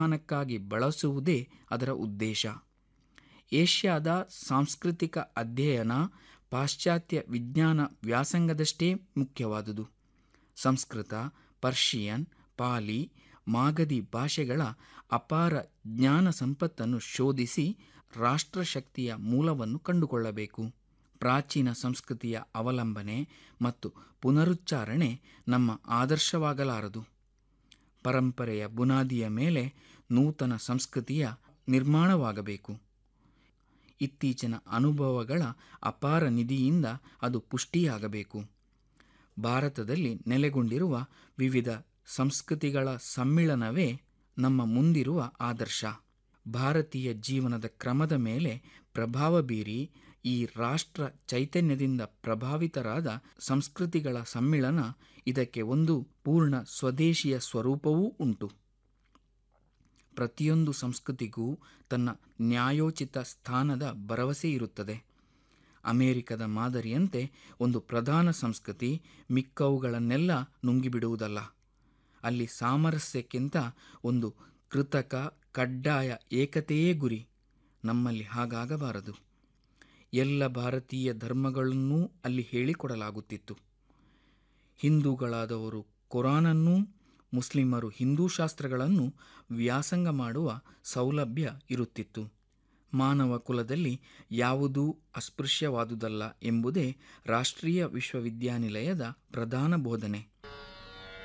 ಜ್ಞಾನಕ್ಕಾಗಿ ಬಳಸುವುದೇ ಅದರ ಉದ್ದೇಶ ಏಷ್ಯಾದ ಸಾಂಸ್ಕೃತಿಕ ಅಧ್ಯಯನ ಪಾಶ್ಚಾತ್ಯ ವಿಜ್ಞಾನ ವ್ಯಾಸಂಗದಷ್ಟೇ ಮುಖ್ಯವಾದುದು ಸಂಸ್ಕೃತ ಪರ್ಷಿಯನ್ ಪಾಲಿ ಮಾಗಧಿ ಭಾಷೆಗಳ ಅಪಾರ ಜ್ಞಾನ ಸಂಪತ್ತನ್ನು ಶೋಧಿಸಿ ರಾಷ್ಟ್ರಶಕ್ತಿಯ ಮೂಲವನ್ನು ಕಂಡುಕೊಳ್ಳಬೇಕು ಪ್ರಾಚೀನ ಸಂಸ್ಕೃತಿಯ ಅವಲಂಬನೆ ಮತ್ತು ಪುನರುಚ್ಚಾರಣೆ ನಮ್ಮ ಆದರ್ಶವಾಗಲಾರದು ಪರಂಪರೆಯ ಬುನಾದಿಯ ಮೇಲೆ ನೂತನ ಸಂಸ್ಕೃತಿಯ ನಿರ್ಮಾಣವಾಗಬೇಕು ಇತ್ತೀಚಿನ ಅನುಭವಗಳ ಅಪಾರ ನಿಧಿಯಿಂದ ಅದು ಪುಷ್ಟಿಯಾಗಬೇಕು ಭಾರತದಲ್ಲಿ ನೆಲೆಗೊಂಡಿರುವ ವಿವಿಧ ಸಂಸ್ಕೃತಿಗಳ ಸಮ್ಮಿಳನವೇ ನಮ್ಮ ಮುಂದಿರುವ ಆದರ್ಶ ಭಾರತೀಯ ಜೀವನದ ಕ್ರಮದ ಮೇಲೆ ಪ್ರಭಾವ ಬೀರಿ ಈ ರಾಷ್ಟ್ರ ಚೈತನ್ಯದಿಂದ ಪ್ರಭಾವಿತರಾದ ಸಂಸ್ಕೃತಿಗಳ ಸಮ್ಮಿಳನ ಇದಕ್ಕೆ ಒಂದು ಪೂರ್ಣ ಸ್ವದೇಶಿಯ ಸ್ವರೂಪವೂ ಉಂಟು ಪ್ರತಿಯೊಂದು ಸಂಸ್ಕೃತಿಗೂ ತನ್ನ ನ್ಯಾಯೋಚಿತ ಸ್ಥಾನದ ಭರವಸೆ ಇರುತ್ತದೆ ಅಮೆರಿಕದ ಮಾದರಿಯಂತೆ ಒಂದು ಪ್ರಧಾನ ಸಂಸ್ಕೃತಿ ಮಿಕ್ಕವುಗಳನ್ನೆಲ್ಲ ನುಂಗಿಬಿಡುವುದಲ್ಲ ಅಲ್ಲಿ ಸಾಮರಸ್ಯಕ್ಕಿಂತ ಒಂದು ಕೃತಕ ಕಡ್ಡಾಯ ಏಕತೆಯೇ ಗುರಿ ನಮ್ಮಲ್ಲಿ ಹಾಗಾಗಬಾರದು ಎಲ್ಲ ಭಾರತೀಯ ಧರ್ಮಗಳನ್ನೂ ಅಲ್ಲಿ ಹೇಳಿಕೊಡಲಾಗುತ್ತಿತ್ತು ಹಿಂದೂಗಳಾದವರು ಕುರಾನನ್ನೂ ಮುಸ್ಲಿಮರು ಹಿಂದೂ ಶಾಸ್ತ್ರಗಳನ್ನು ವ್ಯಾಸಂಗ ಮಾಡುವ ಸೌಲಭ್ಯ ಇರುತ್ತಿತ್ತು ಮಾನವ ಕುಲದಲ್ಲಿ ಯಾವುದೂ ಅಸ್ಪೃಶ್ಯವಾದುದಲ್ಲ ಎಂಬುದೇ ರಾಷ್ಟ್ರೀಯ ವಿಶ್ವವಿದ್ಯಾನಿಲಯದ ಪ್ರಧಾನ ಬೋಧನೆ